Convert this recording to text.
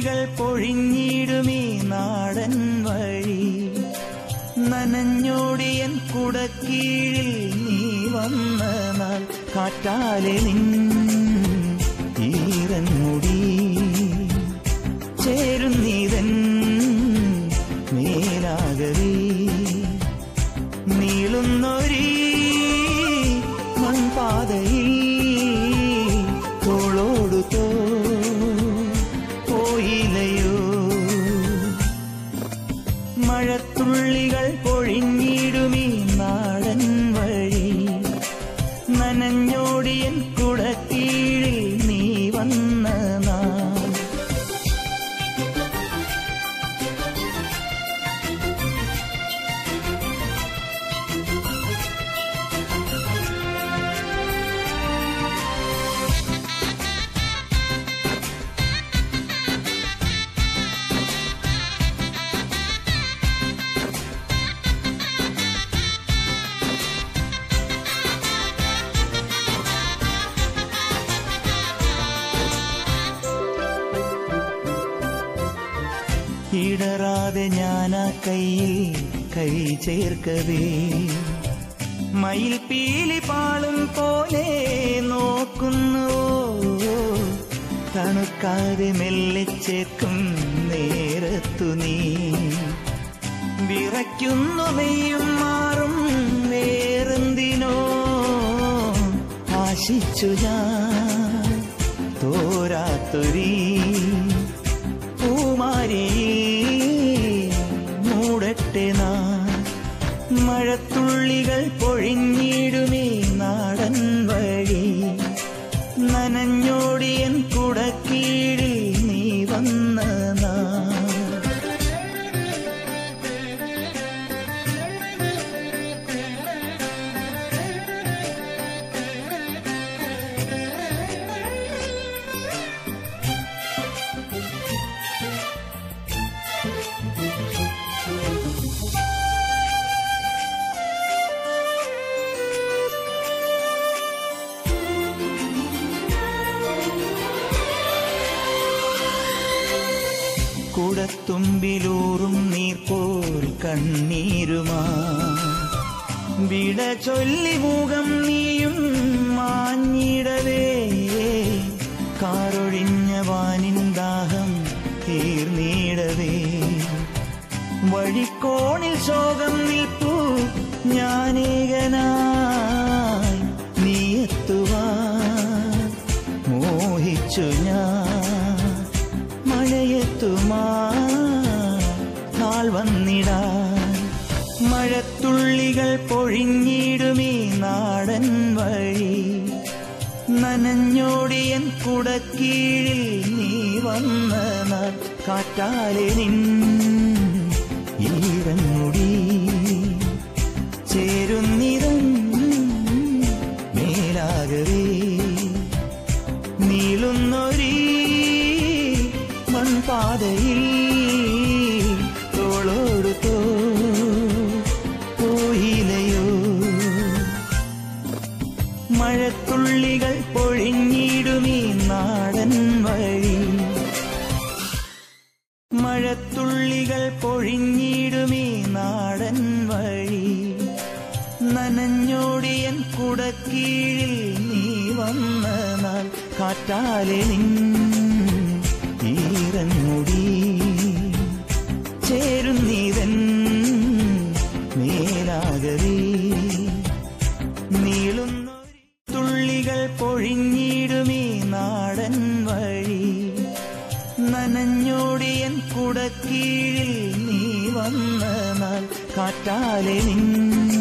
മഴത്തുള്ളികൾ പൊഴിഞ്ഞിടുമീ നാടൻ വഴി നനഞ്ഞോടിയൻ കുടക്കീഴിൽ നീ വന്ന നാൾ കാറ്റാലെ നിൻ ഈറൻ മുടി ചേരുന്നീതൻ മേലാകവേ നീളുന്നൊരീ മൺപാതയിൽ തോളോടു തോ പോയില്ലയോ മഴത്തുള്ളികൾ പൊഴിഞ്ഞിടുമീ നാടൻ വഴി നനഞ്ഞോടിയൻ കുടക്കീഴിൽ നീ വന്ന നാൾ ഇടറാതെ ഞാനാ കയ്യിൽ കൈ ചേർക്കവേ മയിൽ പീലി പാളും പോലെ നോക്കുന്നുവോ തണുക്കാതെ മെല്ലെ ചേർക്കും നേരത്തു നീ വിറയ്ക്കുന്നു നെയ്യും മാറും വേറെന്തിനോ ആശിച്ചു ഞാൻ തോരാത്തൊരീ പൂമാരി മൂടട്ടെ നാ മഴത്തുള്ളികൾ പൊഴിഞ്ഞിടുമേ നാടൻ വഴി നനഞ്ഞോടിയൻ കുടക്കീഴിൽ നീ വന്ന നാ കുടത്തുമ്പിലൂറും നീർപോൽ കണ്ണീരുമാ വിട ചൊല്ലി മുഖം നീയും മാഞ്ഞിടവേ കാറൊഴിഞ്ഞ വാനിൻ ദാഹം തീർന്നിടവേ വഴിക്കോണിൽ ശോകം നിൽപ്പു ഞാനേകനായി നീ എത്തുവാൻ മോഹിച്ചു ഞാൻ മഴയെത്തുമാ നാൾ വന്നിടാൻ മഴത്തുള്ളികൾ പൊഴിഞ്ഞിടുമീ നാടൻ വഴി നനഞ്ഞോടിയൻ കുടക്കീഴിൽ നീ വന്ന നാൾ കാറ്റാലെ നിൻ ഈറൻമുടി ചേരുന്നിതം മേലാകവേ നീളുന്നൊരീ മൺപാതയിൽ തോളോടു തോ പോയില്ലയോ മഴത്തുള്ളികൾ പൊഴിഞ്ഞിടുമീ നാടൻ വഴി മഴത്തുള്ളികൾ പൊഴിഞ്ഞിടുമീ നാടൻ വഴി നനഞ്ഞോടിയൻ കുടക്കീഴിൽ നീ വന്ന നാൾ കാറ്റാലെ നിൻ ഈറൻ മുടി ചേരുന്നീതൻ മേലാകവേ നീളുന്ന തുള്ളികൾ പൊഴിഞ്ഞിടുമീ നാടൻ വഴി നനഞ്ഞോടിയൻ കുടക്കീഴിൽ നീ വന്ന നാൾ കാറ്റാലെ നിൻ